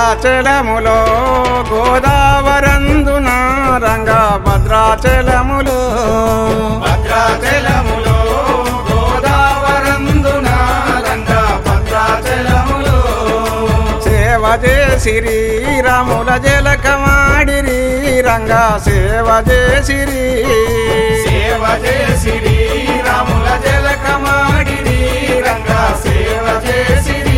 భద్రాచలములో గోదావరందున రంగ భద్రాచలములో భద్రాచలములో గోదావరందున రంగ భద్రాచలములో సేవ చేసిరి రాముల జలకమాడిరి రంగ సేవ చేసిరి సేవ చేసిరి రాముల జలకమాడిరి రంగ సేవ చేసిరి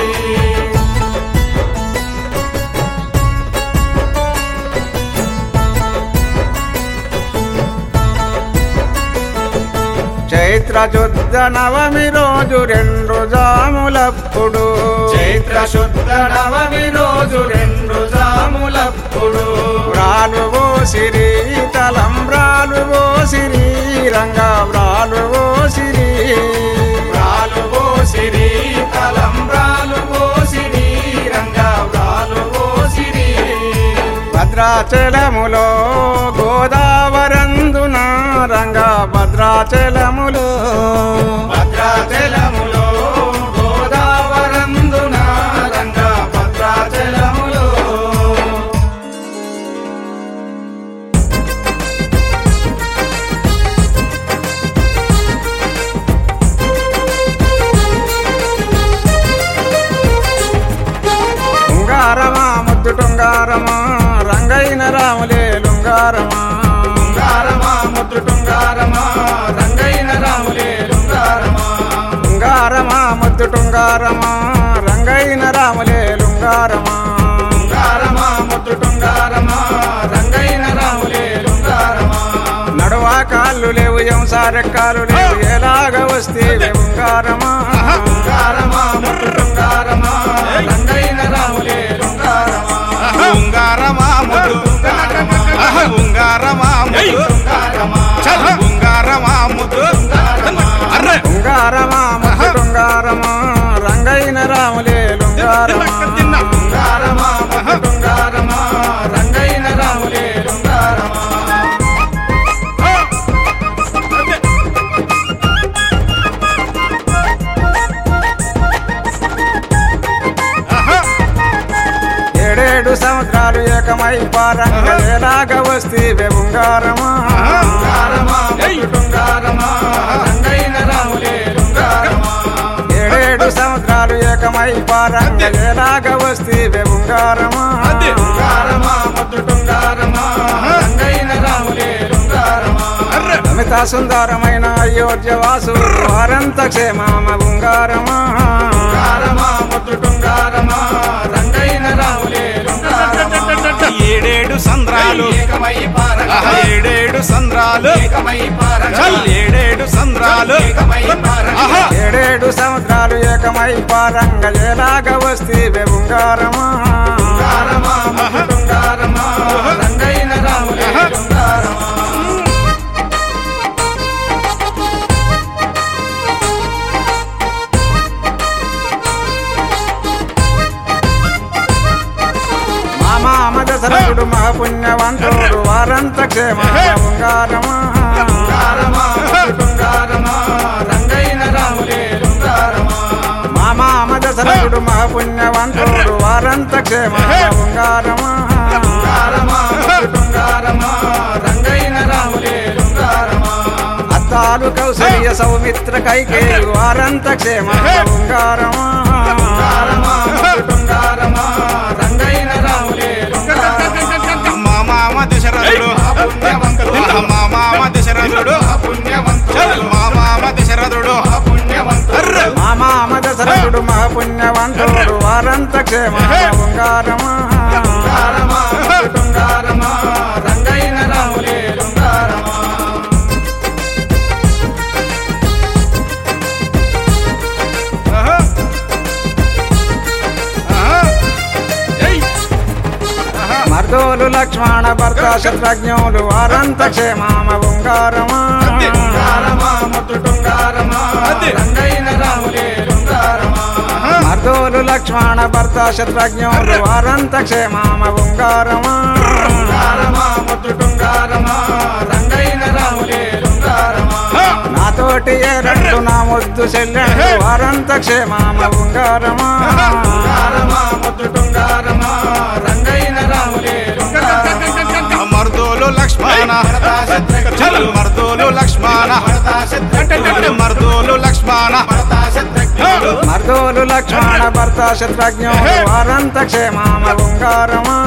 చైత్ర శుద్ధ నవమి రోజు రెండు జాములప్పుడు చైత్ర శుద్ధ నవమి రోజు రెండు జాములప్పుడు వ్రాలు ఓసిరి తలంబ్రాలు ఓసిరి రంగ వ్రాలు ఓసిరి వ్రాలు పోసిరి తలంబ్రాలు పోసిరి రంగ వ్రాలు పోసిరి భద్రాచలములో గోదావరందున రంగ భద్రాచలములో భద్రాచలములో గోదావరందున రంగ భద్రాచలములో టుంగారమా ముద్దు టుంగారమా రంగైన రాములే లుంగారమా టుంగారమా ముద్దు టుంగారమా రంగైన రాములే లుంగారమా టుంగారమా ముద్దు టుంగారమా రంగైన రాములే లుంగారమా టుంగారమా ముద్దు టుంగారమా రంగైన రాములే లుంగారమా నడువా కాళ్ళు లేవు ఎంసారెక్కాలు లేవు ఎలాగ వస్తే ఉంగారమా టుంగారమా ముద్దు టుంగారమా రంగైన రాములే లుంగారమా ఉంగారమా ముద్దు ఆహా, ఉంగారమా ముద్దు టుంగారమా చల్ ఉంగారమా ముద్దు అర్రే టుంగారమా ముద్దు టుంగారమా రంగైన రాములే లుంగారమా తిన్నా టుంగారమా ముద్దు టుంగారమా రంగైన రాములే లుంగారమా ఆహా, ఏడేడు సంవత్సరాలు ఏకమై పారంగ ఎలాగ వస్తే ఉంగారమా టుంగారమా ముద్దు టుంగారమా రంగైన రాములే లుంగారమా ఏడేడు సంవత్సరాలు ఏకమై పారంగ ఎలాగ వస్తే ఉంగారమా అది. టుంగారమా ముద్దు టుంగారమా రంగైన రాములే లుంగారమా అర్రే అమిత సుందరమైన అయోధ్యవాసు వారంత క్షేమామ ఉంగారమా టుంగారమా ముద్దు టుంగారమా రంగైన రాములే లుంగారమా ఏడేడు సంద్రాలు ఏకమై పారంగ ఆహా, ఏడేడు సంద్రాలు ఏకమై పారంగ చల్ ఏడేడు సంద్రాలు ఏకమై పారంగ ఆహా ఏడేడు సంవత్సరాలు ఏకమై పారంగ ఎలాగ వస్తే ఉంగారమా టుంగారమా ముద్దు టుంగారమా రంగైన రాములే లుంగారమా మా మామ దశరథుడు మా పుణ్యవంతుడు వారంత క్షేమామ ఉంగారమా టుంగారమా ముద్దు టుంగారమా రంగైన రాములే లుంగారమా మా మామ దశరథుడు మా పుణ్యవంతుడు వారంత క్షేమామ ఉంగారమా టుంగారమా ముద్దు టుంగారమా రంగైన రాములే లుంగారమా అత్తాలు కౌసల్య సౌమిత్ర కైకేయి వారంత క్షేమామ ఉంగారమా టుంగారమా ముద్దు టుంగారమా రంగైన రాములే లుంగారమా మా మామ దశరథుడు పుణ్యవంతుడు మా మామ దశరథుడు పుణ్యవంతుడు చల్ మా మామ దశరథుడు పుణ్యవంతుడు అర్రే మా మామ దశరథుడు మా పుణ్యవంతుడు వారంత క్షేమామ ఉంగారమా టుంగారమా ముద్దు టుంగారమా రంగైన రాములే లుంగారమా ఆహా. ఆహా. ఏయ్. ఆహా. మర్దోలు లక్ష్మణ భర్త శత్రుఘ్నులు వారంత క్షేమామ ఉంగారమా టుంగారమా ముద్దు టుంగారమా అది. రంగైన రాములే లుంగారమా మర్దోలు లక్ష్మణ భర్త శత్రుఘ్నులు వారంత క్షేమామ ఉంగారమా టుంగారమా ముద్దు టుంగారమా రంగైన రాములే లుంగారమా నాతోటి ఏరంటు నా ముద్దు చెల్లెండు వారంత క్షేమామ ఉంగారమా టుంగారమా ముద్దు టుంగారమా రాములు లక్ష్మణ భర్త శత్రుఘ్నుడు వారంత క్షేమామ ఉంగారమా